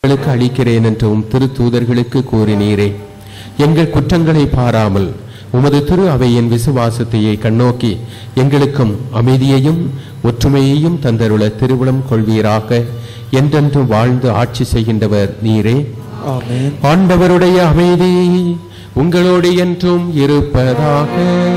உங்களுக்கு அளிக்கிறேன் என்று உம் திருத்தூதர்களுக்கு கூறினீரே எங்கள் குற்றங்களை பாராமல் உமது திரு அவையின் விசுவாசத்தையே கண்ணோக்கி எங்களுக்கும் அமைதியையும் ஒற்றுமையையும் தந்தருள திருவுளம் கொள்வீராக என்றென்றும் வாழ்ந்து ஆட்சி செய்கின்றவர் நீரே ஆமென் ஆண்டவருடைய அமைதி உங்களோடு என்றும் இருப்பதாக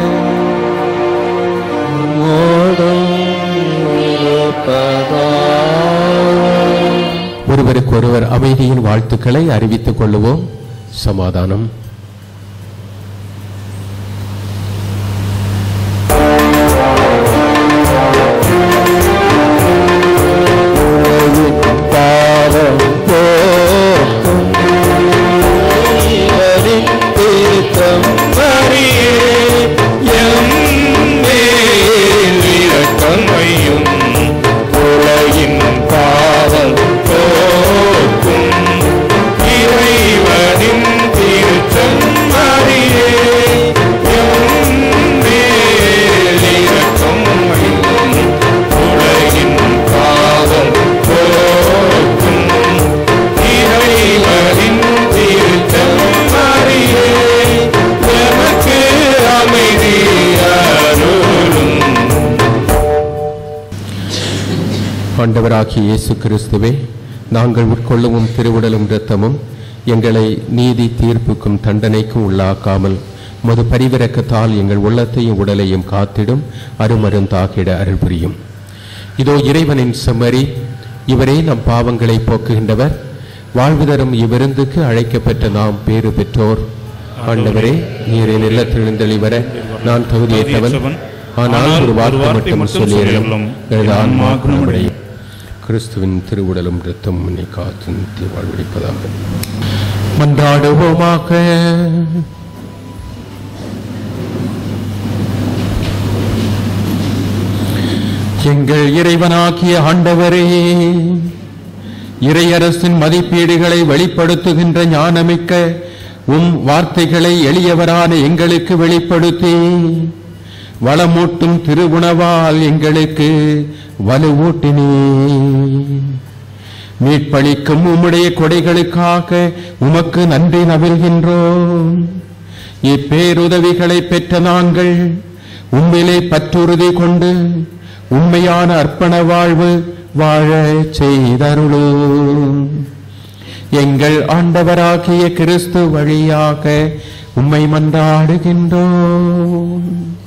ஒருவருக்கு ஒருவர் அமைதியின் வாழ்த்துக்களை அறிவித்துக் கொள்ளுவோம் சமாதானம் பாவம் போக்கும் இவரின் திருத்தம் வரியே எம் மேல் இரக்கமையும் உலகின் பாவம் போக்கும் இறைவனின் திருத்தம் வரியே எம் மேல் இரக்கமையும் உலகின் பாவம் போக்கும் இறைவனின் திருத்தம் அறியே எமக்கு அமைதி அருளும் ஆண்டவராகிய இயேசு கிறிஸ்துவே நாங்கள் உட்கொள்ளவும் திருவுடலும் இரத்தமும் எங்களை நீதி தீர்ப்புக்கும் தண்டனைக்கும் உள்ளாக்காமல் மது பரிவிரக்கத்தால் எங்கள் உள்ளத்தையும் உடலையும் காத்திடும் அருமருந்தாகிட அருள் புரியும் இதோ இறைவனின் செம்மறி இவரே நம் பாவங்களை போக்குகின்றவர் வாழ்வு தரும் இவ்விருந்துக்கு அழைக்கப்பட்ட நாம் பேறு பெற்றோர் ஆண்டவரே நீரின் இல்லத்திலிருந்தளி வர நான் தகுதியற்றவன் ஆனால் ஒரு வார்த்தை மட்டும் சொல்லியிருக்கும் எனது ஆன்மா குணமடையும் கிறிஸ்துவின் திருவுடலும் இரத்தம் உன்னை காத்து நித்திய வாழ்வழிப்பதாக மன்றாடுவோமாக எங்கள் இறைவனாகிய ஆண்டவரே இறையரசின் மதிப்பீடுகளை வெளிப்படுத்துகின்ற ஞானமிக்க உம் வார்த்தைகளை எளியவரான எங்களுக்கு வெளிப்படுத்தி வளமூட்டும் திருவுணவால் எங்களுக்கு வலுவூட்டினே மீட்பளிக்கும் உம்முடைய கொடைகளுக்காக உமக்கு நன்றி நவில்கின்றோம் இப்பேருதவிகளை பெற்ற நாங்கள் உம்மிலே பற்றுறுதி கொண்டு உண்மையான அர்ப்பண வாழ்வு வாழ செய்தருளும் எங்கள் ஆண்டவராகிய கிறிஸ்து வழியாக உம்மை மன்றாடுகின்றோம்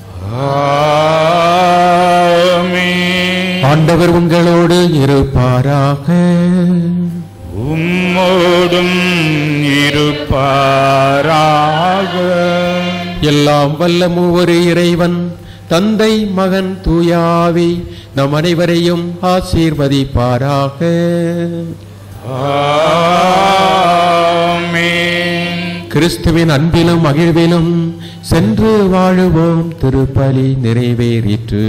ஆமென். ஆண்டவர் உங்களோடு இருப்பாராக உம்மோடும் இருப்பாராக எல்லாம் வல்ல மூவரு இறைவன் தந்தை மகன் தூயாவி நம் அனைவரையும் ஆசீர்வதிப்பாராக ஆமென். கிறிஸ்துவின் அன்பிலும் மகிழ்விலும் சென்று வாழுவோம் திருப்பலி நிறைவேறிற்று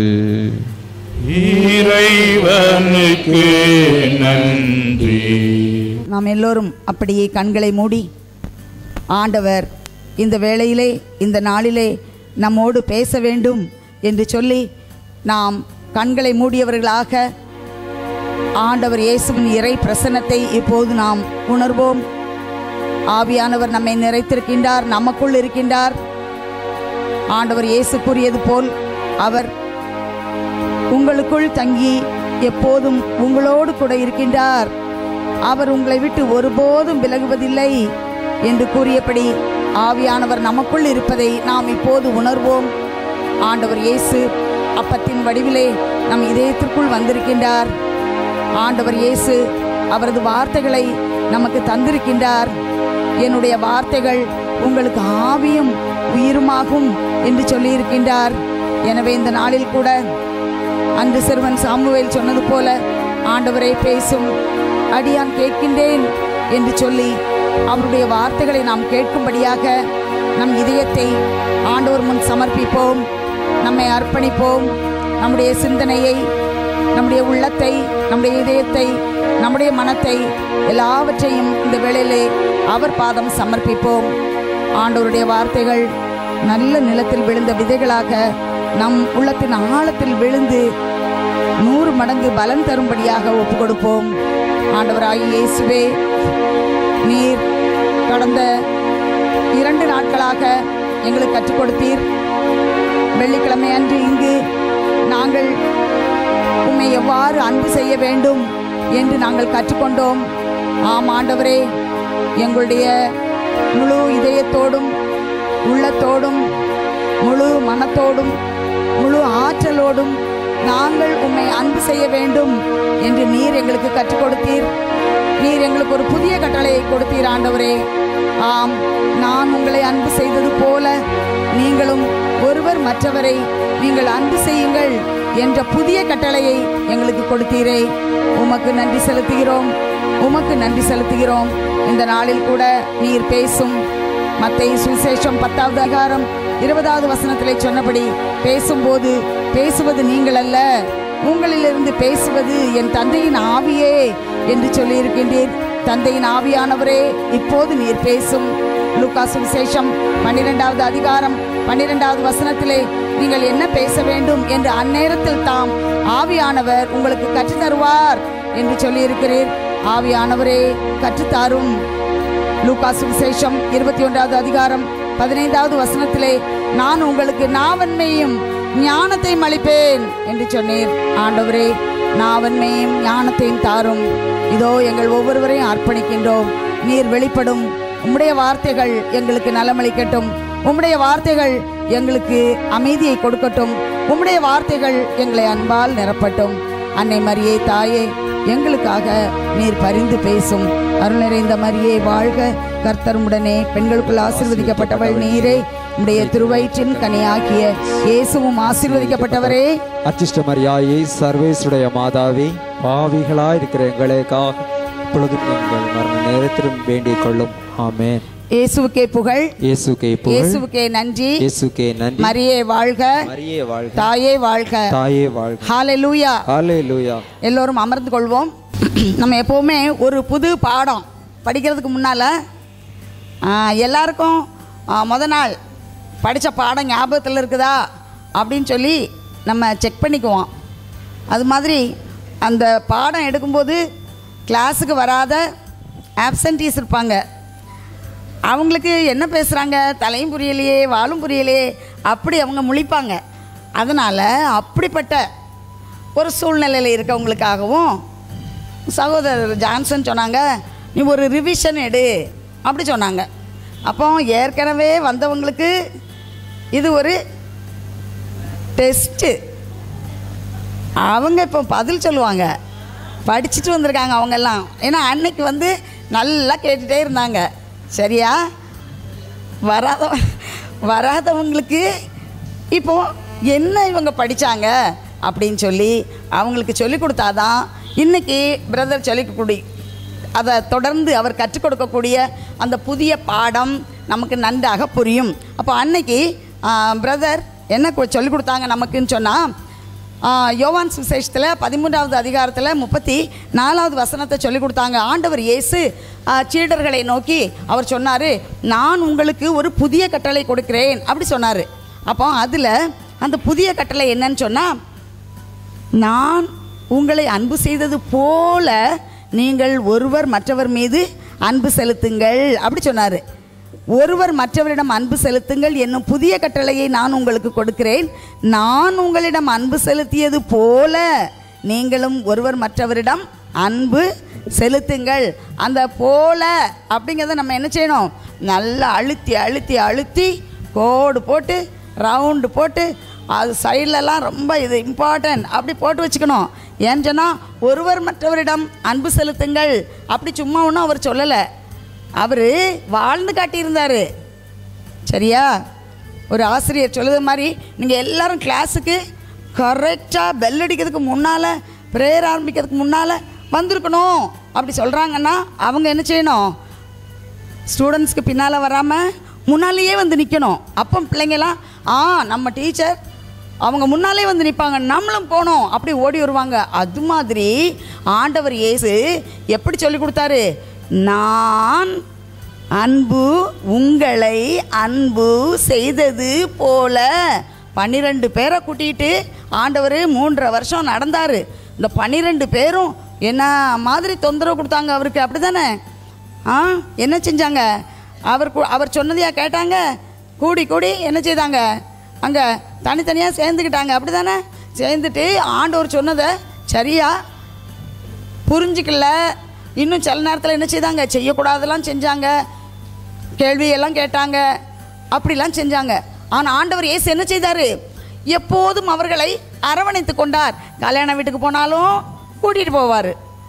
இறைவனுக்கு நன்றி நாம் எல்லோரும் அப்படியே கண்களை மூடி ஆண்டவர் இந்த வேளையிலே இந்த நாளிலே நம்மோடு பேச வேண்டும் என்று சொல்லி நாம் கண்களை மூடியவர்களாக ஆண்டவர் இயேசுவின் இறை பிரசன்னத்தை இப்போது நாம் உணர்வோம் ஆவியானவர் நம்மை நிறைத்திருக்கின்றார் நமக்குள் இருக்கின்றார் ஆண்டவர் இயேசு கூறியது போல் அவர் உங்களுக்குள் தங்கி எப்போதும் உங்களோடு கூட இருக்கின்றார் அவர் உங்களை விட்டு ஒருபோதும் விலகுவதில்லை என்று கூறியபடி ஆவியானவர் நமக்குள் இருப்பதை நாம் இப்போது உணர்வோம் ஆண்டவர் இயேசு அப்பத்தின் வடிவிலே நம் இதயத்திற்குள் வந்திருக்கின்றார் ஆண்டவர் இயேசு அவரது வார்த்தைகளை நமக்கு தந்திருக்கின்றார் என்னுடைய வார்த்தைகள் உங்களுக்கு ஆவியும் உயிருமாகும் என்று சொல்லியிருக்கின்றார் எனவே இந்த நாளில் கூட அன்று சிறுவன் சாமுவேல் சொன்னது போல ஆண்டவரை பேசும் அடியான் கேட்கின்றேன் என்று சொல்லி அவருடைய வார்த்தைகளை நாம் கேட்கும்படியாக நம் இதயத்தை ஆண்டவர் முன் சமர்ப்பிப்போம் நம்மை அர்ப்பணிப்போம் நம்முடைய சிந்தனையை நம்முடைய உள்ளத்தை நம்முடைய இதயத்தை நம்முடைய மனத்தை எல்லாவற்றையும் இந்த வேளையிலே அவர் பாதம் சமர்ப்பிப்போம் ஆண்டவருடைய வார்த்தைகள் நல்ல நிலத்தில் விழுந்த விதைகளாக நம் உள்ளத்தின் ஆழத்தில் விழுந்து நூறு மடங்கு பலன் தரும்படியாக ஒப்பு கொடுப்போம் ஆண்டவராகிய இயேசுவே நீர் கடந்த இரண்டு நாட்களாக எங்களுக்கு கற்றுக் கொடுத்தீர் வெள்ளிக்கிழமை அன்று இங்கு நாங்கள் உம்மை எவ்வாறு அன்பு செய்ய வேண்டும் என்று நாங்கள் கற்றுக்கொண்டோம் ஆம் ஆண்டவரே எங்களுடைய முழு இதயத்தோடும் உள்ளத்தோடும் முழு மனத்தோடும் முழு ஆற்றலோடும் நாங்கள் உம்மை அன்பு செய்ய வேண்டும் என்று நீர் எங்களுக்கு கற்றுக் கொடுத்தீர் நீர் எங்களுக்கு ஒரு புதிய கட்டளையை கொடுத்தீர் ஆண்டவரே ஆம் நான் உங்களை அன்பு செய்தது போல நீங்களும் ஒருவர் மற்றவரை நீங்கள் அன்பு செய்யுங்கள் என்ற புதிய கட்டளையை எங்களுக்கு கொடுத்தீரே உமக்கு நன்றி செலுத்துகிறோம் உமக்கு நன்றி செலுத்துகிறோம் இந்த நாளில் கூட நீர் பேசும் மத்திய சுவிசேஷம் பத்தாவது அதிகாரம் இருபதாவது வசனத்திலே சொன்னபடி பேசும்போது பேசுவது நீங்கள் அல்ல உங்களிலிருந்து பேசுவது என் தந்தையின் ஆவியே என்று சொல்லியிருக்கின்றீர் தந்தையின் ஆவியானவரே இப்போது நீர் பேசும் லூக்கா சுவிசேஷம் பன்னிரெண்டாவது அதிகாரம் பன்னிரெண்டாவது வசனத்திலே நீங்கள் என்ன பேச வேண்டும் என்று அந்நேரத்தில் தாம் ஆவியானவர் உங்களுக்கு கற்றுத் தருவார் என்று சொல்லியிருக்கிறீர் ஆவியானவரே கற்றுத்தாரும் லூக்கா சுவிசேஷம் இருபத்தி ஒன்றாவது அதிகாரம் பதினைந்தாவது வசனத்திலே நான் உங்களுக்கு நாவன்மையும் ஞானத்தையும் அளிப்பேன் என்று சொன்னீர் ஆண்டவரே நாவன்மையும் ஞானத்தையும் தாரும் இதோ எங்கள் ஒவ்வொருவரையும் அர்ப்பணிக்கின்றோம் நீர் வெளிப்படும் உம்முடைய வார்த்தைகள் எங்களுக்கு நலமளிக்கட்டும் உம்முடைய வார்த்தைகள் எங்களுக்கு அமைதியை கொடுக்கட்டும் உம்முடைய வார்த்தைகள் எங்களை அன்பால் நிரப்பட்டும் அன்னை மரியே தாயே எங்களுக்காக நீர் பரிந்து பேசும் அருள் நிறைந்த மரியே வாழ்க கர்த்தருமுடனே பெண்களுக்குள் ஆசீர்வதிக்கப்பட்டவள் நீரே உடைய திருவயிற்றின் கனியாக்கிய இயேசுவும் ஆசீர்வதிக்கப்பட்டவரே அச்சிஷ்ட மரியாயே சர்வேசுடைய மாதாவே பாவிகளாய் இருக்கிற எங்களுக்காக இப்பொழுதும் எங்கள் மரண நேரத்திலும் வேண்டிக் கொள்ளும் ஆமென் இயேசுவுக்கே புகழ் இயேசுக்கே புகழ் இயேசுவுக்கே நன்றி இயேசுக்கே நன்றி மரியே வாழ்க மரியே வாழ்க தாயே வாழ்க தாயே வாழ்க ஹalleluya ஹalleluya எல்லோரும் அமர்ந்து கொள்வோம் நம்ம எப்போவுமே ஒரு புது பாடம் படிக்கிறதுக்கு முன்னால் எல்லாருக்கும் ஆ, முத நாள் படித்த பாடம் ஞாபகத்தில் இருக்குதா அப்படின்னு சொல்லி நம்ம செக் பண்ணிக்குவோம் அது மாதிரி அந்த பாடம் எடுக்கும்போது கிளாஸுக்கு வராத ஆப்சன்டீஸ் இருப்பாங்க அவங்களுக்கு என்ன பேசுகிறாங்க தலையும் புரியலையே வாலும் புரியலையே அப்படி அவங்க முழிப்பாங்க அதனால் அப்படிப்பட்ட ஒரு சூழ்நிலையில் இருக்கவங்களுக்காகவும் சகோதரர் ஜான்சன் சொன்னாங்க நீ ஒரு ரிவிஷன் எடு அப்படி சொன்னாங்க அப்போ ஏற்கனவே வந்தவங்களுக்கு இது ஒரு டெஸ்ட்டு அவங்க இப்போ பதில் சொல்லுவாங்க படிச்சுட்டு வந்திருக்காங்க அவங்கெல்லாம் ஏன்னா அன்னைக்கு வந்து நல்லா கேட்டுகிட்டே இருந்தாங்க சரியா வராத வராதவங்களுக்கு இப்போ என்ன இவங்க படித்தாங்க அப்படின்னு சொல்லி அவங்களுக்கு சொல்லி கொடுத்தாதான் இன்னைக்கு பிரதர் சொல்லி கொடு அதை தொடர்ந்து அவர் கற்றுக் கொடுக்கக்கூடிய அந்த புதிய பாடம் நமக்கு நன்றாக புரியும் அப்போ அன்னைக்கு பிரதர் என்ன கு- சொல்லிக் கொடுத்தாங்க நமக்குன்னு சொன்னால் யோவான் சுசேஷத்தில் பதிமூன்றாவது அதிகாரத்தில் முப்பத்தி நாலாவது வசனத்தை சொல்லி கொடுத்தாங்க ஆண்டவர் இயேசு ஆ, சீடர்களை நோக்கி அவர் சொன்னார் நான் உங்களுக்கு ஒரு புதிய கட்டளை கொடுக்கிறேன் அப்படி சொன்னார் அப்போ அதில் அந்த புதிய கட்டளை என்னன்னு சொன்னால் நான் உங்களை அன்பு செய்தது போல நீங்கள் ஒருவர் மற்றவர் மீது அன்பு செலுத்துங்கள் அப்படி சொன்னார் ஒருவர் மற்றவரிடம் அன்பு செலுத்துங்கள் என்னும் புதிய கட்டளையை நான் உங்களுக்கு கொடுக்கிறேன் நான் உங்களிடம் அன்பு செலுத்தியது போல நீங்களும் ஒருவர் மற்றவரிடம் அன்பு செலுத்துங்கள் அந்த போல அப்படிங்கிறத நம்ம என்ன செய்யணும் நல்லா அழுத்தி அழுத்தி அழுத்தி கோடு போட்டு ரவுண்டு போட்டு அது சைட்லலாம் ரொம்ப இது இம்பார்ட்டன்ட் அப்படி போட்டு வச்சுக்கணும் ஏன்னு சொன்னால் ஒருவர் மற்றவரிடம் அன்பு செலுத்துங்கள் அப்படி சும்மா ஒன்றும் அவர் சொல்லலை அவர் வாழ்ந்து காட்டியிருந்தார் சரியா ஒரு ஆசிரியர் சொல்லுது மாதிரி நீங்கள் எல்லாரும் கிளாஸுக்கு கரெக்டாக பெல் அடிக்கிறதுக்கு முன்னால் ப்ரேயர் ஆரம்பிக்கிறதுக்கு முன்னால் வந்திருக்கணும் அப்படி சொல்கிறாங்கன்னா அவங்க என்ன செய்யணும் ஸ்டூடெண்ட்ஸ்க்கு பின்னால் வராமல் முன்னாலேயே வந்து நிற்கணும் அப்போ பிள்ளைங்கலாம் ஆ நம்ம டீச்சர் அவங்க முன்னாலே வந்து நிற்பாங்க நம்மளும் போனோம் அப்படி ஓடி வருவாங்க அது மாதிரி ஆண்டவர் இயேசு எப்படி சொல்லி கொடுத்தாரு நான் அன்பு உங்களை அன்பு செய்தது போல பன்னிரெண்டு பேரை கூட்டிகிட்டு ஆண்டவர் மூன்றரை வருஷம் நடந்தார் இந்த பன்னிரெண்டு பேரும் என்ன மாதிரி தொந்தரவு கொடுத்தாங்க அவருக்கு அப்படி தானே ஆ என்ன செஞ்சாங்க அவர் கு- அவர் சொன்னதையா கேட்டாங்க கூடி கூடி என்ன செய்தாங்க அங்கே தனித்தனியாக சேர்ந்துக்கிட்டாங்க அப்படி தானே சேர்ந்துட்டு ஆண்டவர் சொன்னதை சரியா புரிஞ்சுக்கல இன்னும் சில நேரத்தில் என்ன செய்தாங்க செய்யக்கூடாதெல்லாம் செஞ்சாங்க கேள்வியெல்லாம் கேட்டாங்க அப்படிலாம் செஞ்சாங்க ஆனால் ஆண்டவர் இயேசு என்ன செய்தார் எப்போதும் அவர்களை அரவணைத்து கொண்டார் கல்யாண வீட்டுக்கு போனாலும் கூட்டிகிட்டு போவார்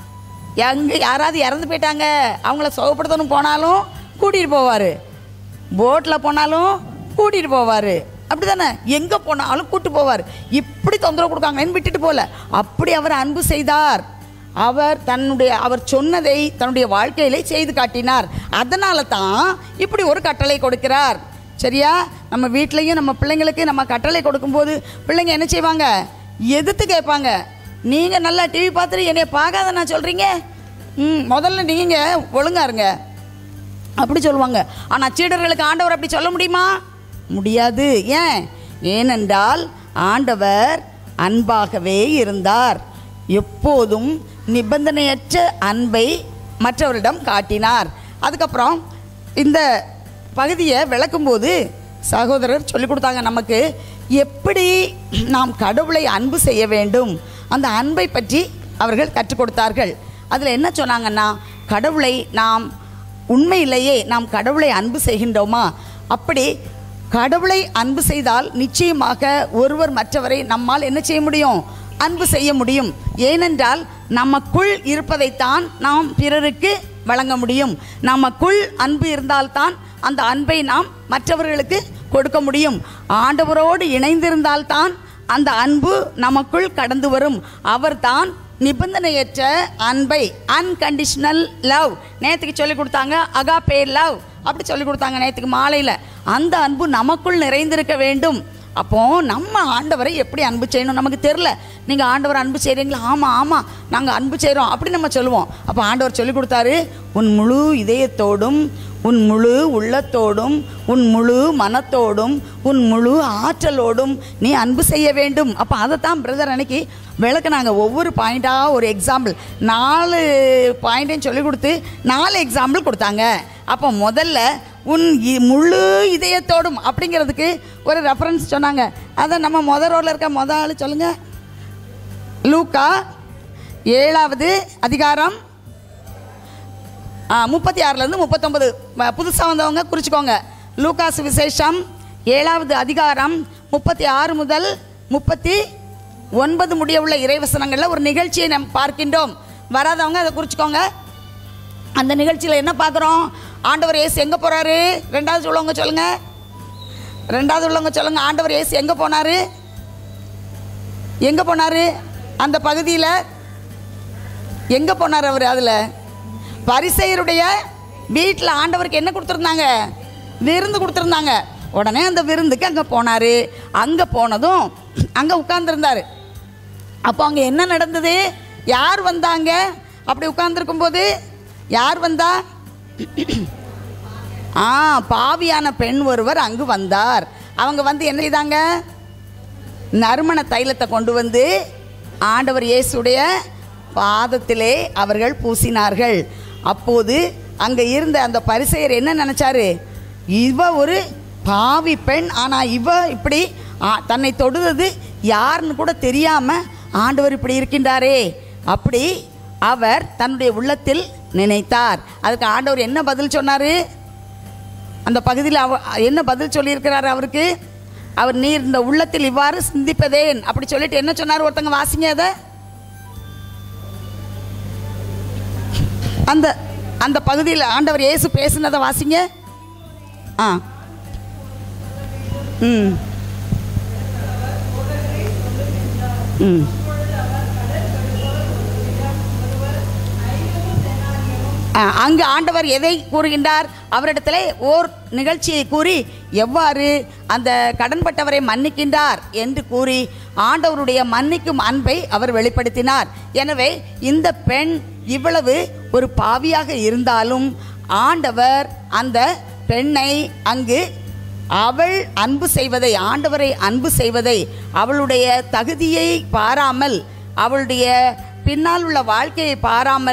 எங்கே யாராவது இறந்து போயிட்டாங்க அவங்கள சுகப்படுத்தணும் போனாலும் கூட்டிகிட்டு போவார் போட்டில் போனாலும் கூட்டிகிட்டு போவார் அப்படி தானே எங்கே போனாலும் கூட்டு போவார் இப்படி தொந்தரவு கொடுக்காங்கன்னு விட்டுட்டு போகல அப்படி அவர் அன்பு செய்தார் அவர் தன்னுடைய அவர் சொன்னதை தன்னுடைய வாழ்க்கையிலே செய்து காட்டினார் அதனால தான் இப்படி ஒரு கட்டளை கொடுக்கிறார் சரியா நம்ம வீட்லேயும் நம்ம பிள்ளைங்களுக்கு நம்ம கட்டளை கொடுக்கும்போது பிள்ளைங்க என்ன செய்வாங்க எதிர்த்து கேட்பாங்க நீங்கள் நல்லா டிவி பார்த்துட்டு என்னைய பார்க்காத நான் சொல்கிறீங்க ம் முதல்ல நீங்கள் ஒழுங்கா இருங்க அப்படி சொல்லுவாங்க ஆனால் சீடர்களுக்கு ஆண்டவர் அப்படி சொல்ல முடியுமா முடியாது ஏன் ஏனென்றால் ஆண்டவர் அன்பாகவே இருந்தார் எப்போதும் நிபந்தனையற்ற அன்பை மற்றவரிடம் காட்டினார் அதுக்கப்புறம் இந்த பகுதியை விளக்கும்போது சகோதரர் சொல்லிக் கொடுத்தாங்க நமக்கு எப்படி நாம் கடவுளை அன்பு செய்ய வேண்டும் அந்த அன்பை பற்றி அவர்கள் கற்றுக் கொடுத்தார்கள் அதில் என்ன சொன்னாங்கன்னா கடவுளை நாம் உண்மையிலேயே நாம் கடவுளை அன்பு செய்கின்றோமா அப்படி கடவுளை அன்பு செய்தால் நிச்சயமாக ஒருவர் மற்றவரை நம்மால் என்ன செய்ய முடியும் அன்பு செய்ய முடியும் ஏனென்றால் நமக்குள் இருப்பதைத்தான் நாம் பிறருக்கு வழங்க முடியும் நமக்குள் அன்பு இருந்தால்தான் அந்த அன்பை நாம் மற்றவர்களுக்கு கொடுக்க முடியும் ஆண்டவரோடு இணைந்திருந்தால்தான் அந்த அன்பு நமக்குள் கடந்து வரும் அவர்தான் நிபந்தனையற்ற அன்பை அன்கண்டிஷனல் லவ் நேற்றுக்கு சொல்லி கொடுத்தாங்க அகாபே லவ் அப்படி சொல்லி கொடுத்தாங்க நேற்றுக்கு மாலையில் அந்த அன்பு நமக்குள் நிறைந்திருக்க வேண்டும் அப்போ நம்ம ஆண்டவரை எப்படி அன்பு செய்யணும் நமக்கு தெரில நீங்கள் ஆண்டவர் அன்பு செய்கிறீங்களா ஆமாம் ஆமாம் நாங்கள் அன்பு செய்கிறோம் அப்படி நம்ம சொல்லுவோம் அப்போ ஆண்டவர் சொல்லி கொடுத்தாரு உன் முழு இதயத்தோடும் உன் முழு உள்ளத்தோடும் உன் முழு மனத்தோடும் உன் முழு ஆற்றலோடும் நீ அன்பு செய்ய வேண்டும் அப்போ அதை தான் பிரதர் அன்னைக்கு விளக்குனாங்க ஒவ்வொரு பாயிண்ட்டாக ஒரு எக்ஸாம்பிள் நாலு பாயிண்ட்டையும் சொல்லி கொடுத்து நாலு எக்ஸாம்பிள் கொடுத்தாங்க அப்போ முதல்ல உன் இ- முழு இதயத்தோடும் அப்படிங்கிறதுக்கு ஒரு ரெஃபரன்ஸ் சொன்னாங்க அதை நம்ம முத ரோல இருக்க முத ஆள் சொல்லுங்கள் லூக்கா ஏழாவது அதிகாரம் முப்பத்தி ஆறுலேருந்து முப்பத்தொம்பது புதுசாக வந்தவங்க குறிச்சிக்கோங்க லூகாஸ் விசேஷம் ஏழாவது அதிகாரம் முப்பத்தி ஆறு முதல் முப்பத்தி ஒன்பது முடிய உள்ள இறைவசனங்களில் ஒரு நிகழ்ச்சியை நாம் பார்க்கின்றோம் வராதவங்க அதை குறிச்சிக்கோங்க அந்த நிகழ்ச்சியில் என்ன பார்க்குறோம் ஆண்டவர் இயேசு எங்கே போகிறாரு ரெண்டாவது உள்ளவங்க சொல்லுங்கள் ரெண்டாவது உள்ளவங்க சொல்லுங்கள் ஆண்டவர் இயேசு எங்கே போனார் எங்கே போனார் அந்த பகுதியில் எங்கே போனார் அவர் அதில் பரிசெயருடைய வீட்டில் ஆண்டவருக்கு என்ன கொடுத்துருந்தாங்க விருந்து கொடுத்துருந்தாங்க உடனே அந்த விருந்துக்கு அங்கே போனார் அங்கே போனதும் அங்கே உட்கார்ந்துருந்தார் அப்போ அங்கே என்ன நடந்தது யார் வந்தாங்க அப்படி உட்கார்ந்துருக்கும்போது யார் வந்தா ஆ பாவியான பெண் ஒருவர் அங்கு வந்தார் அவங்க வந்து என்ன செய்தாங்க நறுமண தைலத்தை கொண்டு வந்து ஆண்டவர் இயேசுடைய பாதத்திலே அவர்கள் பூசினார்கள் அப்போது அங்கே இருந்த அந்த பரிசெயர் என்ன நினச்சாரு இவ ஒரு பாவி பெண் ஆனால் இவ இப்படி ஆ, தன்னை தொடுவது யாருன்னு கூட தெரியாமல் ஆண்டவர் இப்படி இருக்கின்றாரே அப்படி அவர் தன்னுடைய உள்ளத்தில் நினைத்தார் அதுக்கு ஆண்டவர் என்ன பதில் சொன்னார் அந்த பகுதியில் அவ என்ன பதில் சொல்லியிருக்கிறார் அவருக்கு அவர் நீர் இந்த உள்ளத்தில் இவ்வாறு சிந்திப்பதேன் அப்படி சொல்லிட்டு என்ன சொன்னார் ஒருத்தங்க வாசிங்க அதை அந்த அந்த பகுதியில் ஆண்டவர் இயேசு பேசுனதை வாசிங்க ஆ ம் ம் ஆ, அங்கு ஆண்டவர் எதை கூறுகின்றார் அவரிடத்திலே ஓர் நிகழ்ச்சியை கூறி எவ்வாறு அந்த கடன்பட்டவரை மன்னிக்கின்றார் என்று கூறி ஆண்டவருடைய மன்னிக்கும் அன்பை அவர் வெளிப்படுத்தினார் எனவே இந்த பெண் இவ்வளவு ஒரு பாவியாக இருந்தாலும் ஆண்டவர் அந்த பெண்ணை அங்கு அவள் அன்பு செய்வதை ஆண்டவரை அன்பு செய்வதை அவளுடைய தகுதியை பாராமல் அவளுடைய பின்னால் உள்ள வாழ்க்கையை பாராமல்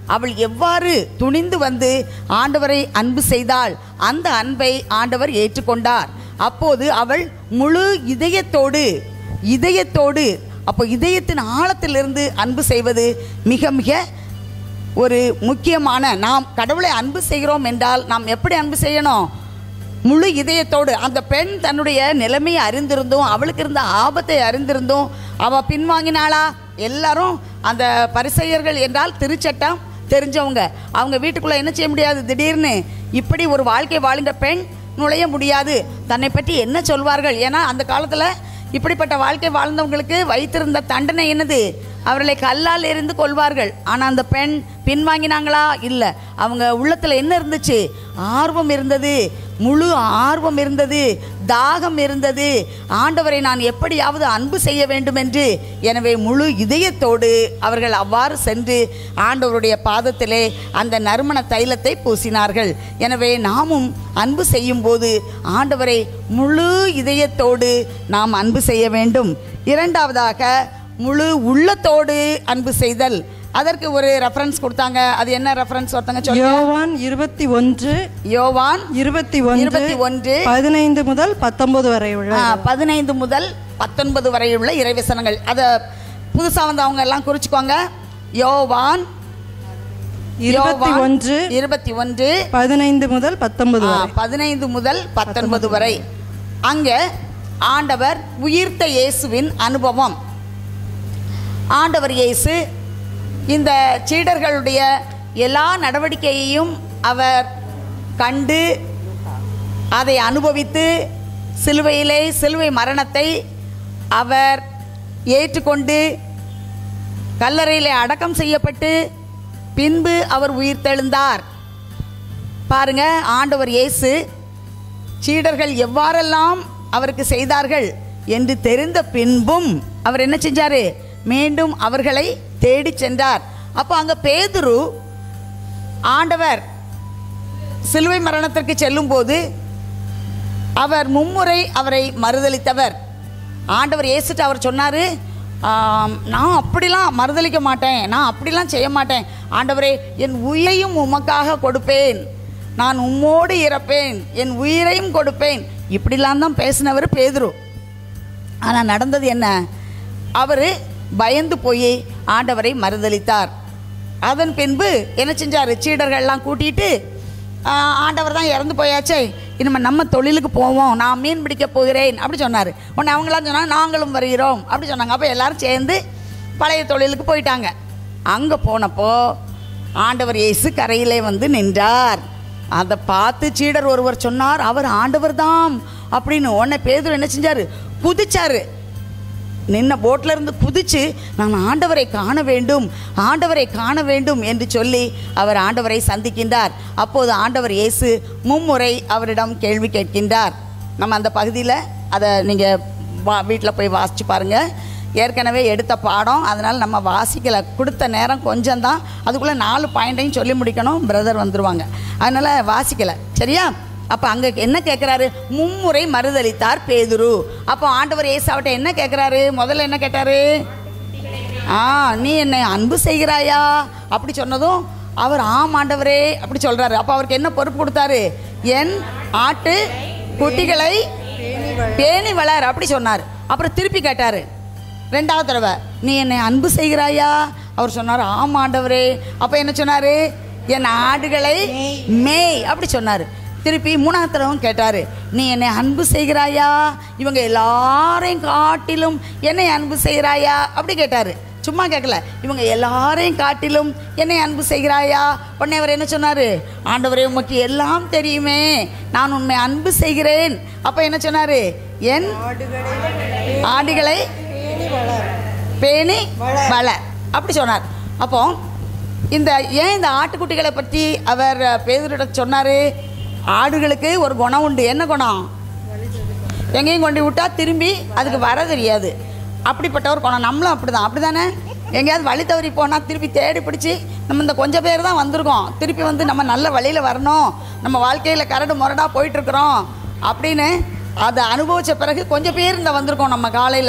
அவள் எவ்வாறு துணிந்து வந்து ஆண்டவரை அன்பு செய்தாள் அந்த அன்பை ஆண்டவர் ஏற்றுக்கொண்டார் அப்போது அவள் முழு இதயத்தோடு இதயத்தோடு அப்போ இதயத்தின் ஆழத்திலிருந்து அன்பு செய்வது மிக மிக ஒரு முக்கியமான நாம் கடவுளை அன்பு செய்கிறோம் என்றால் நாம் எப்படி அன்பு செய்யணும் முழு இதயத்தோடு அந்த பெண் தன்னுடைய நிலைமையை அறிந்திருந்தும் அவளுக்கு இருந்த ஆபத்தை அறிந்திருந்தும் அவள் பின்வாங்கினாளா எல்லாரும் அந்த பரிசெயர்கள் என்றால் திருச்சட்டம் தெரிஞ்சவங்க அவங்க வீட்டுக்குள்ளே என்ன செய்ய முடியாது திடீர்னு இப்படி ஒரு வாழ்க்கை வாழ்கின்ற பெண் நுழைய முடியாது தன்னை பற்றி என்ன சொல்வார்கள் ஏன்னா அந்த காலத்தில் இப்படிப்பட்ட வாழ்க்கை வாழ்ந்தவங்களுக்கு வைத்திருந்த தண்டனை என்னது அவர்களை கல்லால் எறிந்து கொள்வார்கள் ஆனால் அந்த பெண் பின்வாங்கினாங்களா இல்லை அவங்க உள்ளத்தில் என்ன இருந்துச்சு ஆர்வம் இருந்தது முழு ஆர்வம் இருந்தது தாகம் இருந்தது ஆண்டவரை நான் எப்படியாவது அன்பு செய்ய வேண்டும் என்று எனவே முழு இதயத்தோடு அவர்கள் அவ்வாறு சென்று ஆண்டவருடைய பாதத்திலே அந்த நறுமண தைலத்தை பூசினார்கள் எனவே நாமும் அன்பு செய்யும்போது ஆண்டவரை முழு இதயத்தோடு நாம் அன்பு செய்ய வேண்டும் இரண்டாவதாக முழு உள்ளத்தோடு அன்பு செய்தல் அதற்கு ஒரு ரெஃபரன்ஸ் கொடுத்தாங்க அது என்ன ரெஃபரன்ஸ் ஒருத்தங்க சொல்லி யோவான் இருபத்தி ஒன்று யோவான் இருபத்தி ஒன்று இருபத்தி ஒன்று பதினைந்து முதல் பத்தொன்பது வரை உள்ள ஆ, பதினைந்து முதல் பத்தொன்பது வரை உள்ள இறைவசனங்கள் அதை புதுசாக வந்தவங்க எல்லாம் குறிச்சுக்கோங்க யோவான் இருபத்தி யோவான் ஒன்று இருபத்தி ஒன்று பதினைந்து முதல் பத்தொன்பது ஆ, வரை பதினைந்து முதல் பத்தொன்பது வரை அங்கே ஆண்டவர் உயிர்த்த இயேசுவின் அனுபவம் ஆண்டவர் இயேசு இந்த சீடர்களுடைய எல்லா நடவடிக்கையையும் அவர் கண்டு அதை அனுபவித்து சிலுவையிலே சிலுவை மரணத்தை அவர் ஏற்றுக்கொண்டு கல்லறையிலே அடக்கம் செய்யப்பட்டு பின்பு அவர் உயிர்த்தெழுந்தார் பாருங்க ஆண்டவர் இயேசு சீடர்கள் எவ்வாறெல்லாம் அவருக்கு செய்தார்கள் என்று தெரிந்த பின்பும் அவர் என்ன செஞ்சாரு மீண்டும் அவர்களை தேடி சென்றார் அப்போ அங்க பேதுரு ஆண்டவர் சிலுவை மரணத்திற்கு செல்லும்போது அவர் மும்முறை அவரை மறுதலித்தவர் ஆண்டவர் இயேசுட்டு அவர் சொன்னார் நான் அப்படிலாம் மறுதலிக்க மாட்டேன் நான் அப்படிலாம் செய்ய மாட்டேன் ஆண்டவரே என் உயிரையும் உமக்காக கொடுப்பேன் நான் உம்மோடு இறப்பேன் என் உயிரையும் கொடுப்பேன் இப்படிலாம் தான் பேசினவர் பேதுரு ஆனால் நடந்தது என்ன அவர் பயந்து போய் ஆண்டவரை மறுதலித்தார் அதன் பின்பு என்ன செஞ்சார் சீடர்கள்லாம் கூட்டிட்டு "ஆ, ஆண்டவர் தான் இறந்து போயாச்சே இனிமேல் நம்ம தொழிலுக்கு போவோம் நான் மீன் பிடிக்க போகிறேன் அப்படி சொன்னார் உடனே அவங்களாம் சொன்னாங்க நாங்களும் வருகிறோம் அப்படி சொன்னாங்க அப்போ எல்லாரும் சேர்ந்து பழைய தொழிலுக்கு போயிட்டாங்க அங்கே போனப்போ ஆண்டவர் இயேசு கரையிலே வந்து நின்றார் அதை பார்த்து சீடர் ஒருவர் சொன்னார் அவர் ஆண்டவர் தான் அப்படின்னு உடனே பேதுரு என்ன செஞ்சார் குதிச்சாரு நின்ன போட்ல இருந்து குதிச்சு நான் ஆண்டவரை காண வேண்டும் ஆண்டவரை காண வேண்டும் என்று சொல்லி அவர் ஆண்டவரை சந்திக்கின்றார் அப்போது ஆண்டவர் இயேசு மும்முறை அவரிடம் கேள்வி கேட்கின்றார் நம்ம அந்த பகுதியில் அதை நீங்கள் வா வீட்டில் போய் வாசிச்சு பாருங்கள் ஏற்கனவே எடுத்த பாடம் அதனால் நம்ம வாசிக்கலை கொடுத்த நேரம் கொஞ்சம்தான் அதுக்குள்ளே நாலு பாயிண்ட்டையும் சொல்லி முடிக்கணும் பிரதர் வந்துருவாங்க அதனால் வாசிக்கலை சரியா அப்போ அங்கே என்ன கேட்குறாரு மும்முறை மறுதலித்தார் பேதுரு அப்போ ஆண்டவர் ஏசாவிட்ட என்ன கேட்குறாரு முதல்ல என்ன கேட்டாரு ஆ நீ என்னை அன்பு செய்கிறாயா அப்படி சொன்னதும் அவர் ஆம் ஆண்டவரே அப்படி சொல்றாரு அப்போ அவருக்கு என்ன பொறுப்பு கொடுத்தாரு என் ஆட்டு குட்டிகளை பேணி வளர் அப்படி சொன்னார் அப்புறம் திருப்பி கேட்டாரு ரெண்டாவது தடவை நீ என்னை அன்பு செய்கிறாயா அவர் சொன்னார் ஆம் ஆண்டவரே அப்போ என்ன சொன்னாரு என் ஆடுகளை மேய் அப்படி சொன்னார் திருப்பி மூணாவது தடவை கேட்டார் நீ என்னை அன்பு செய்கிறாயா இவங்க எல்லாரையும் காட்டிலும் என்னை அன்பு செய்கிறாயா அப்படி கேட்டார் சும்மா கேட்கல இவங்க எல்லாரையும் காட்டிலும் என்னை அன்பு செய்கிறாயா உடனே அவர் என்ன சொன்னார் ஆண்டவரே உமக்கு எல்லாம் தெரியுமே நான் உண்மை அன்பு செய்கிறேன் அப்போ என்ன சொன்னார் என் ஆடுகளை பேணி வள அப்படி சொன்னார் அப்போ இந்த ஏன் இந்த ஆட்டுக்குட்டிகளை பற்றி அவர் பேதரிடம் சொன்னார் ஆடுகளுக்கு ஒரு குணம் உண்டு என்ன குணம் எங்கேயும் கொண்டு விட்டா திரும்பி அதுக்கு வர தெரியாது அப்படிப்பட்ட ஒரு குணம் நம்மளும் அப்படிதான் அப்படிதானே எங்கேயாவது வழி தவறி போனால் திருப்பி தேடி பிடிச்சி நம்ம இந்த கொஞ்சம் பேர் தான் வந்திருக்கோம் திருப்பி வந்து நம்ம நல்ல வழியில் வரணும் நம்ம வாழ்க்கையில் கரடு முரடாக போயிட்டுருக்குறோம் அப்படின்னு அதை அனுபவித்த பிறகு கொஞ்சம் பேர் இந்த வந்திருக்கோம் நம்ம காலையில்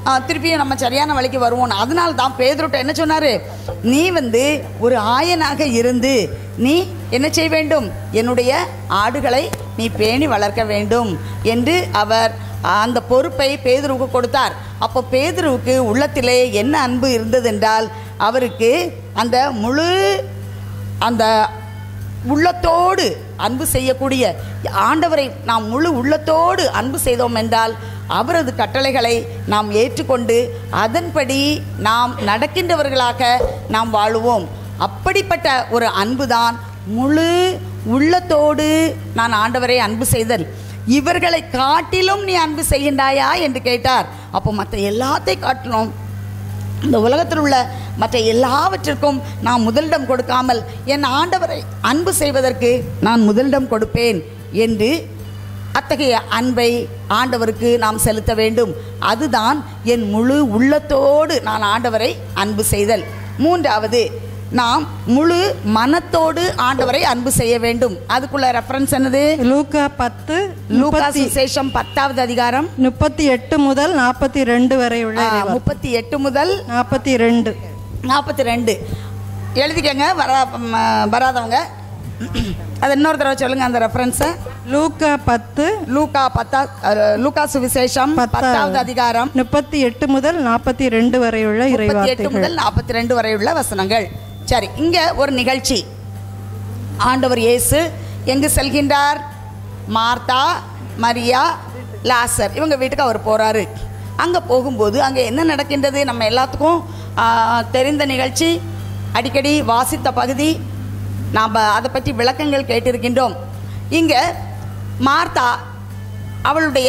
ஆ, திருப்பியும் நம்ம சரியான வழிக்கு வருவோம் அதனால தான் பேதுருட்ட என்ன சொன்னார் நீ வந்து ஒரு ஆயனாக இருந்து நீ என்ன செய்ய வேண்டும் என்னுடைய ஆடுகளை நீ பேணி வளர்க்க வேண்டும் என்று அவர் அந்த பொறுப்பை பேதுருவுக்கு கொடுத்தார் அப்போ பேதுருவுக்கு உள்ளத்திலே என்ன அன்பு இருந்ததென்றால் அவருக்கு அந்த முழு அந்த உள்ளத்தோடு அன்பு செய்யக்கூடிய ஆண்டவரை நாம் முழு உள்ளத்தோடு அன்பு செய்தோம் என்றால் அவரது கட்டளைகளை நாம் ஏற்றுக்கொண்டு அதன்படி நாம் நடக்கின்றவர்களாக நாம் வாழுவோம் அப்படிப்பட்ட ஒரு அன்புதான் முழு உள்ளத்தோடு நான் ஆண்டவரை அன்பு செய்தல் இவர்களை காட்டிலும் நீ அன்பு செய்கின்றாயா என்று கேட்டார் அப்போ மற்ற எல்லாத்தையும் காட்டிலும் இந்த உலகத்தில் உள்ள மற்ற எல்லாவற்றிற்கும் நான் முதலிடம் கொடுக்காமல் என் ஆண்டவரை அன்பு செய்வதற்கு நான் முதலிடம் கொடுப்பேன் என்று அத்தகைய அன்பை ஆண்டவருக்கு நாம் செலுத்த வேண்டும் அதுதான் என் முழு உள்ளத்தோடு நான் ஆண்டவரை அன்பு செய்தல் மூன்றாவது நாம் முழு மனத்தோடு ஆண்டவரை அன்பு செய்ய வேண்டும் அதுக்குள்ள ரெஃபரன்ஸ் என்னது லூக்கா பத்து லூகா முப்பத்தி சுசேஷம் பத்தாவது அதிகாரம் முப்பத்தி எட்டு முதல் நாற்பத்தி ரெண்டு வரை உள்ள முப்பத்தி எட்டு முதல் நாற்பத்தி ரெண்டு நாற்பத்தி ரெண்டு எழுதிக்கங்க வரா ம, வராதவங்க அது இன்னொரு தடவை சொல்லுங்க அந்த ரெஃபரன்ஸை லூக்கா பத்து லூகா பத்தா அஹ், லூகா சுவிசேஷம் பத்தாவது. பத்தாவது அதிகாரம் முப்பத்தி எட்டு முதல் நாற்பத்தி ரெண்டு வரை உள்ள முப்பத்தி எட்டு இறைவார்த்தைகள் முதல் நாற்பத்தி ரெண்டு வரை உள்ள வசனங்கள் சரி இங்க ஒரு நிகழ்ச்சி ஆண்டவர் இயேசு எங்கு செல்கின்றார் மார்த்தா மரியா லாசர் இவங்க வீட்டுக்கு அவர் போறாரு அங்கே போகும்போது அங்கே என்ன நடக்கின்றது நம்ம எல்லாத்துக்கும் ஆ, தெரிந்த நிகழ்ச்சி அடிக்கடி வாசித்த பகுதி நாம் அதை பற்றி விளக்கங்கள் கேட்டிருக்கின்றோம் இங்கே மார்த்தா அவளுடைய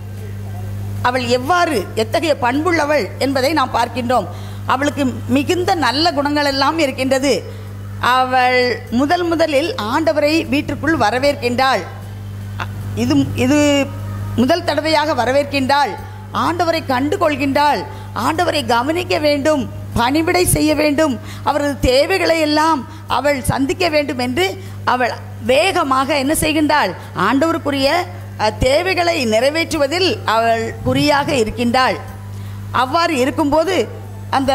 அவள் எவ்வாறு எத்தகைய பண்புள்ளவள் என்பதை நாம் பார்க்கின்றோம் அவளுக்கு மிகுந்த நல்ல குணங்கள் எல்லாம் இருக்கின்றது அவள் முதல் முதலில் ஆண்டவரை வீட்டிற்குள் வரவேற்கின்றாள் அ- இது இது முதல் தடவையாக வரவேற்கின்றாள் ஆண்டவரை கண்டு கொள்கின்றாள் ஆண்டவரை கவனிக்க வேண்டும் பணிவிடை செய்ய வேண்டும் அவரது தேவைகளை எல்லாம் அவள் சந்திக்க வேண்டும் என்று அவள் வேகமாக என்ன செய்கின்றாள் ஆண்டவருக்குரிய அ, தேவைகளை நிறைவேற்றுவதில் அவள் குறியாக இருக்கின்றாள் அவ்வாறு இருக்கும்போது அந்த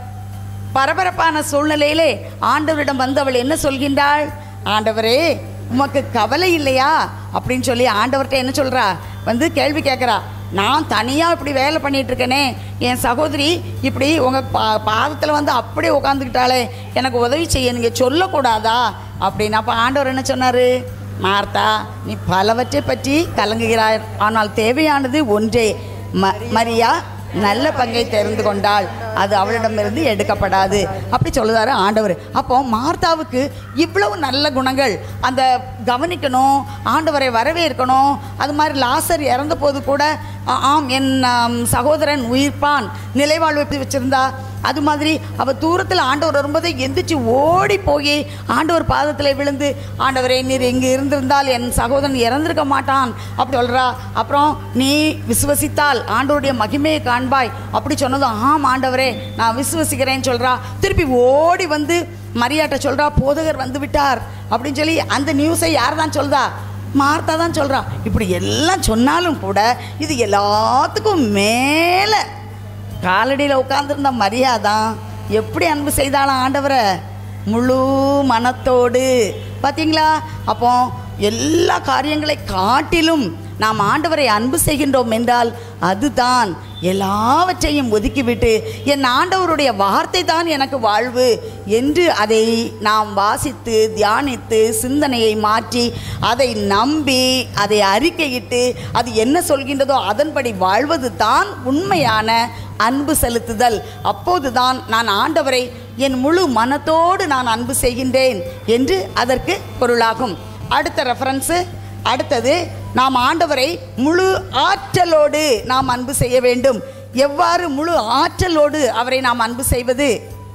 பரபரப்பான சூழ்நிலையிலே ஆண்டவரிடம் வந்து அவள் என்ன சொல்கின்றாள் ஆண்டவரே உமக்கு கவலை இல்லையா அப்படின்னு சொல்லி ஆண்டவர்கிட்ட என்ன சொல்றா வந்து கேள்வி கேட்குறா நான் தனியாக இப்படி வேலை பண்ணிட்டு இருக்கேனே என் சகோதரி இப்படி உங்கள் பா பாதத்தில் வந்து அப்படியே உட்காந்துக்கிட்டாளே எனக்கு உதவி செய்ய நீங்கள் சொல்லக்கூடாதா அப்படின்னு அப்போ ஆண்டவர் என்ன சொன்னார் மார்த்தா நீ பலவற்றை பற்றி கலங்குகிறாய் ஆனால் தேவையானது ஒன்றே ம மரியா நல்ல பங்கை தெரிந்து கொண்டாள் அது அவளிடமிருந்து எடுக்கப்படாது அப்படி சொல்லுதாரு ஆண்டவர் அப்போ மார்த்தாவுக்கு இவ்வளவு நல்ல குணங்கள் அந்த கவனிக்கணும் ஆண்டவரை வரவேற்கணும் அது மாதிரி லாசர் இறந்த போது கூட ஆ- ஆம் என் ஆம், சகோதரன் உயிர்ப்பான் நிலைவாழ்வு எப்படி வச்சிருந்தா அது மாதிரி அவ தூரத்தில் ஆண்டவர் வரும்போது எந்திரிச்சு ஓடி போய் ஆண்டவர் பாதத்தில் விழுந்து ஆண்டவரே நீர் இங்கே இருந்திருந்தால் என் சகோதரன் இறந்திருக்க மாட்டான் அப்படி சொல்றா அப்புறம் நீ விசுவசித்தால் ஆண்டவருடைய மகிமையை காண்பாய் அப்படி சொன்னதும் ஆம் ஆண்டவரே நான் விசுவசிக்கிறேன்னு சொல்றா திருப்பி ஓடி வந்து மரியாட்ட சொல்றா போதகர் வந்து விட்டார் அப்படின்னு சொல்லி அந்த நியூஸை யார் தான் சொல்றா மார்த்தா தான் சொல்றா இப்படி எல்லாம் சொன்னாலும் கூட இது எல்லாத்துக்கும் மேலே காலடியில் உட்கார்ந்திருந்த மரியாதான் எப்படி அன்பு செய்தாலும் ஆண்டவரை முழு மனத்தோடு பார்த்தீங்களா அப்போ எல்லா காரியங்களை காட்டிலும் நாம் ஆண்டவரை அன்பு செய்கின்றோம் என்றால் அதுதான் எல்லாவற்றையும் ஒதுக்கிவிட்டு என் ஆண்டவருடைய வார்த்தை தான் எனக்கு வாழ்வு என்று அதை நாம் வாசித்து தியானித்து சிந்தனையை மாற்றி அதை நம்பி அதை அறிக்கையிட்டு அது என்ன சொல்கின்றதோ அதன்படி வாழ்வது தான் உண்மையான அன்பு செலுத்துதல் அப்போதுதான் நான் ஆண்டவரை என் முழு மனத்தோடு நான் அன்பு செய்கின்றேன் என்று அதற்கு பொருளாகும் அடுத்த ரெஃபரன்ஸு அடுத்தது நாம் ஆண்டவரை முழு ஆற்றலோடு நாம் அன்பு செய்ய வேண்டும் எவ்வாறு முழு ஆற்றலோடு அவரை நாம் அன்பு செய்வது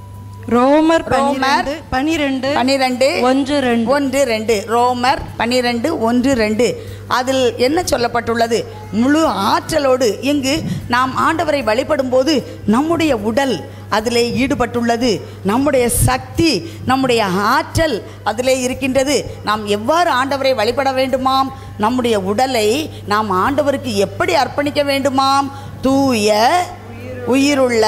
ரோமர் ரோமர் பனிரெண்டு பனிரெண்டு பனிரெண்டு ஒன்று ரெண்டு ஒன்று ரெண்டு ரோமர் பன்னிரெண்டு ஒன்று ரெண்டு அதில் என்ன சொல்லப்பட்டுள்ளது முழு ஆற்றலோடு இங்கு நாம் ஆண்டவரை வழிபடும் போது நம்முடைய உடல் அதிலே ஈடுபட்டுள்ளது நம்முடைய சக்தி நம்முடைய ஆற்றல் அதிலே இருக்கின்றது நாம் எவ்வாறு ஆண்டவரை வழிபட வேண்டுமாம் நம்முடைய உடலை நாம் ஆண்டவருக்கு எப்படி அர்ப்பணிக்க வேண்டுமாம் தூய உயிருள்ள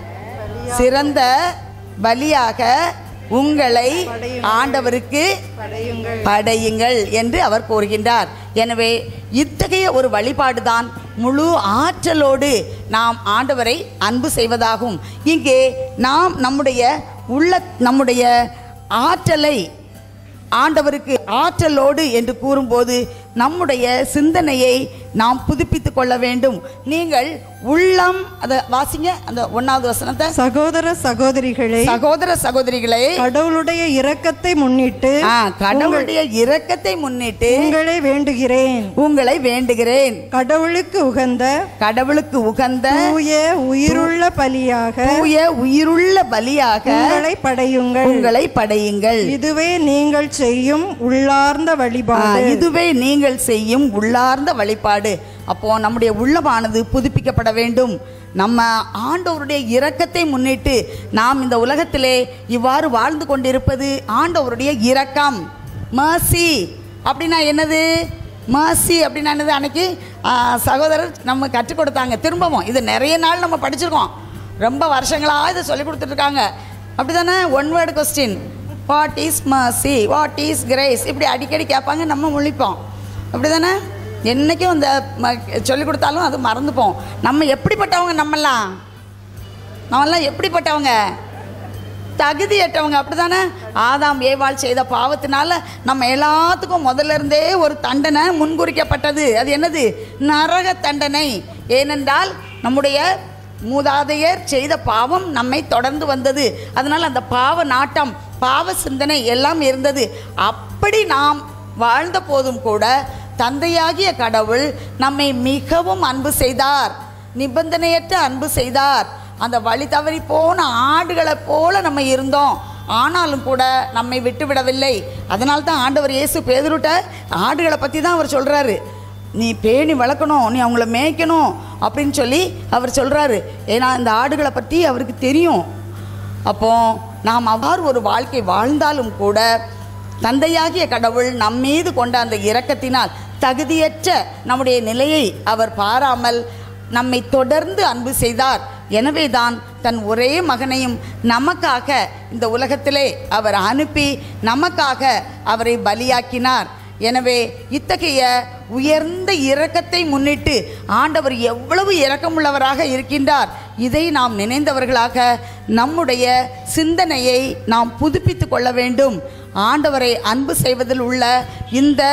சிறந்த பலியாக உங்களை ஆண்டவருக்கு படையுங்கள் என்று அவர் கூறுகின்றார் எனவே இத்தகைய ஒரு வழிபாடுதான் முழு ஆற்றலோடு நாம் ஆண்டவரை அன்பு செய்வதாகும் இங்கே நாம் நம்முடைய உள்ள நம்முடைய ஆற்றலை ஆண்டவருக்கு ஆற்றலோடு என்று கூறும்போது நம்முடைய சிந்தனையை நாம் புதுப்பித்துக் கொள்ள வேண்டும் நீங்கள் உள்ளம் அதை வாசிங்க அந்த ஒன்னாவது வசனத்தை சகோதர சகோதரிகளே சகோதர சகோதரிகளே கடவுளுடைய இரக்கத்தை முன்னிட்டு ஆ, கடவுளுடைய இரக்கத்தை முன்னிட்டு உங்களை வேண்டுகிறேன் உங்களை வேண்டுகிறேன் கடவுளுக்கு உகந்த கடவுளுக்கு உகந்த தூய உயிருள்ள பலியாக தூய உயிருள்ள பலியாக உங்களை படையுங்கள் உங்களை படையுங்கள் இதுவே நீங்கள் செய்யும் உள்ளார்ந்த ஆ, வழிபாடு இதுவே நீங்கள் செய்யும் உள்ளார்ந்த வழிபாடு அப்போ நம்முடைய உள்ளமானது புதுப்பிக்கப்பட வேண்டும் நம்ம ஆண்டவருடைய இரக்கத்தை முன்னிட்டு நாம் இந்த உலகத்திலே இவ்வாறு வாழ்ந்து கொண்டிருப்பது ஆண்டவருடைய இரக்கம் மர்சி அப்படின்னா என்னது மர்சி அப்படின்னா என்னது அன்னைக்கு ஆ, சகோதரர் நம்ம கற்றுக் கொடுத்தாங்க திரும்பவும் இது நிறைய நாள் நம்ம படிச்சிருக்கோம் ரொம்ப வருஷங்களாக இதை சொல்லி கொடுத்துட்ருக்காங்க அப்படி தானே one word question what is mercy what is grace இப்படி அடிக்கடி கேட்பாங்க நம்ம முழிப்போம் அப்படி தானே என்றைக்கும் அந்த சொல்லி கொடுத்தாலும் அது மறந்துப்போம் நம்ம எப்படிப்பட்டவங்க நம்மெல்லாம் நம்மெல்லாம் எப்படிப்பட்டவங்க தகுதியற்றவங்க அப்படிதானே ஆதாம் ஏவாள் செய்த பாவத்தினால நம்ம எல்லாத்துக்கும் முதல்ல இருந்தே ஒரு தண்டனை முன்குறிக்கப்பட்டது அது என்னது நரக தண்டனை ஏனென்றால் நம்முடைய மூதாதையர் செய்த பாவம் நம்மை தொடர்ந்து வந்தது அதனால் அந்த பாவ நாட்டம் பாவ சிந்தனை எல்லாம் இருந்தது அப்படி நாம் வாழ்ந்த போதும் கூட தந்தையாகிய கடவுள் நம்மை மிகவும் அன்பு செய்தார் நிபந்தனையற்ற அன்பு செய்தார் அந்த வழி தவறி போன ஆடுகளைப் போல நம்ம இருந்தோம் ஆனாலும் கூட நம்மை விட்டு விடவில்லை அதனால தான் ஆண்டவர் இயேசு பேதுருட்ட ஆடுகளை பற்றி தான் அவர் சொல்கிறாரு நீ பேணி வளர்க்கணும் நீ அவங்கள மேய்க்கணும் அப்படின்னு சொல்லி அவர் சொல்கிறாரு ஏன்னா இந்த ஆடுகளை பற்றி அவருக்கு தெரியும் அப்போ நாம் அவ்வாறு ஒரு வாழ்க்கை வாழ்ந்தாலும் கூட தந்தையாகிய கடவுள் நம் மீது கொண்ட அந்த இரக்கத்தினால் தகுதியற்ற நம்முடைய நிலையை அவர் பாராமல் நம்மை தொடர்ந்து அன்பு செய்தார் எனவேதான் தன் ஒரே மகனையும் நமக்காக இந்த உலகத்திலே அவர் அனுப்பி நமக்காக அவரை பலியாக்கினார் எனவே இத்தகைய உயர்ந்த இரக்கத்தை முன்னிட்டு ஆண்டவர் எவ்வளவு இரக்கமுள்ளவராக இருக்கின்றார் இதை நாம் நினைந்தவர்களாக நம்முடைய சிந்தனையை நாம் புதுப்பித்து கொள்ள வேண்டும் ஆண்டவரை அன்பு செய்வதில் உள்ள இந்த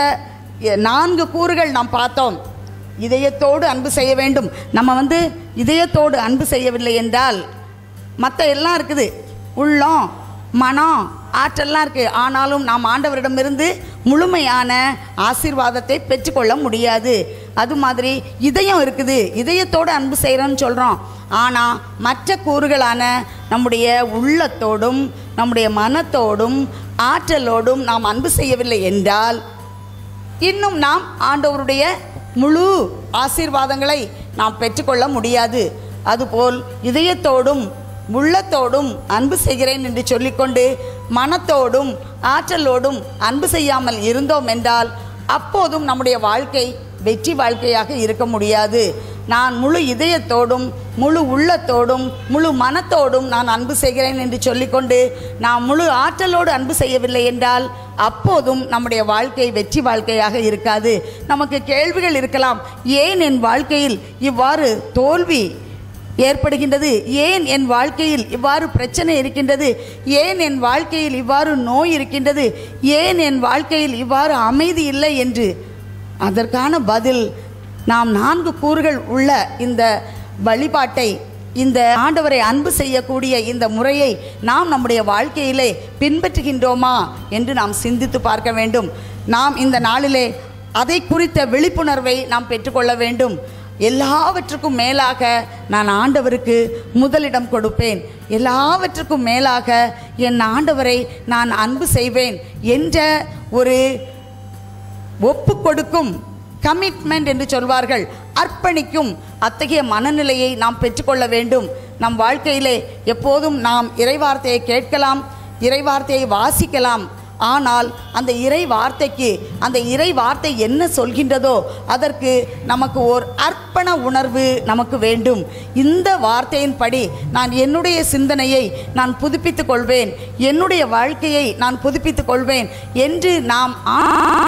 நான்கு கூறுகள் நாம் பார்த்தோம் இதயத்தோடு அன்பு செய்ய வேண்டும் நம்ம வந்து இதயத்தோடு அன்பு செய்யவில்லை என்றால் மற்ற எல்லாம் இருக்குது உள்ளம் மனம் ஆற்றல்லாம் இருக்குது ஆனாலும் நாம் ஆண்டவரிடமிருந்து முழுமையான ஆசீர்வாதத்தை பெற்றுக்கொள்ள முடியாது அது மாதிரி இதயம் இருக்குது இதயத்தோடு அன்பு செய்கிறோன்னு சொல்கிறோம் ஆனால் மற்ற கூறுகளான நம்முடைய உள்ளத்தோடும் நம்முடைய மனத்தோடும் ஆற்றலோடும் நாம் அன்பு செய்யவில்லை என்றால் இன்னும் நாம் ஆண்டவருடைய முழு ஆசீர்வாதங்களை நாம் பெற்றுக்கொள்ள முடியாது அதுபோல் இதயத்தோடும் உள்ளத்தோடும் அன்பு செய்கிறேன் என்று சொல்லிக்கொண்டு மனத்தோடும் ஆற்றலோடும் அன்பு செய்யாமல் இருந்தோம் என்றால் அப்போதும் நம்முடைய வாழ்க்கை வெற்றி வாழ்க்கையாக இருக்க முடியாது நான் முழு இதயத்தோடும் முழு உள்ளத்தோடும் முழு மனத்தோடும் நான் அன்பு செய்கிறேன் என்று சொல்லிக்கொண்டு நான் முழு ஆற்றலோடு அன்பு செய்யவில்லை என்றால் அப்போதும் நம்முடைய வாழ்க்கை வெற்றி வாழ்க்கையாக இருக்காது நமக்கு கேள்விகள் இருக்கலாம் ஏன் என் வாழ்க்கையில் இவ்வாறு தோல்வி ஏற்படுகின்றது ஏன் என் வாழ்க்கையில் இவ்வாறு பிரச்சனை இருக்கின்றது ஏன் என் வாழ்க்கையில் இவ்வாறு நோய் இருக்கின்றது ஏன் என் வாழ்க்கையில் இவ்வாறு அமைதி இல்லை என்று அதற்கான பதில் நாம் நான்கு கூறுகள் உள்ள இந்த வழிபாட்டை இந்த ஆண்டவரை அன்பு செய்யக்கூடிய இந்த முறையை நாம் நம்முடைய வாழ்க்கையிலே பின்பற்றுகின்றோமா என்று நாம் சிந்தித்து பார்க்க வேண்டும் நாம் இந்த நாளிலே அதை குறித்த விழிப்புணர்வை நாம் பெற்றுக்கொள்ள வேண்டும் எல்லாவற்றுக்கும் மேலாக நான் ஆண்டவருக்கு முதலிடம் கொடுப்பேன் எல்லாவற்றுக்கும் மேலாக என் ஆண்டவரை நான் அன்பு செய்வேன் என்ற ஒரு ஒப்பு கொடுக்கும் கமிட்மெண்ட் என்று சொல்வார்கள் அர்ப்பணிக்கும் அத்தகைய மனநிலையை நாம் பெற்றுக்கொள்ள வேண்டும் நம் வாழ்க்கையிலே எப்போதும் நாம் இறைவார்த்தையை கேட்கலாம் இறைவார்த்தையை வாசிக்கலாம் ஆனால் அந்த இறை வார்த்தைக்கு அந்த இறை வார்த்தை என்ன சொல்கின்றதோ அதற்கு நமக்கு ஓர் அர்ப்பண உணர்வு நமக்கு வேண்டும் இந்த வார்த்தையின்படி நான் என்னுடைய சிந்தனையை நான் புதுப்பித்துக் கொள்வேன் என்னுடைய வாழ்க்கையை நான் புதுப்பித்துக் கொள்வேன் என்று நாம் ஆ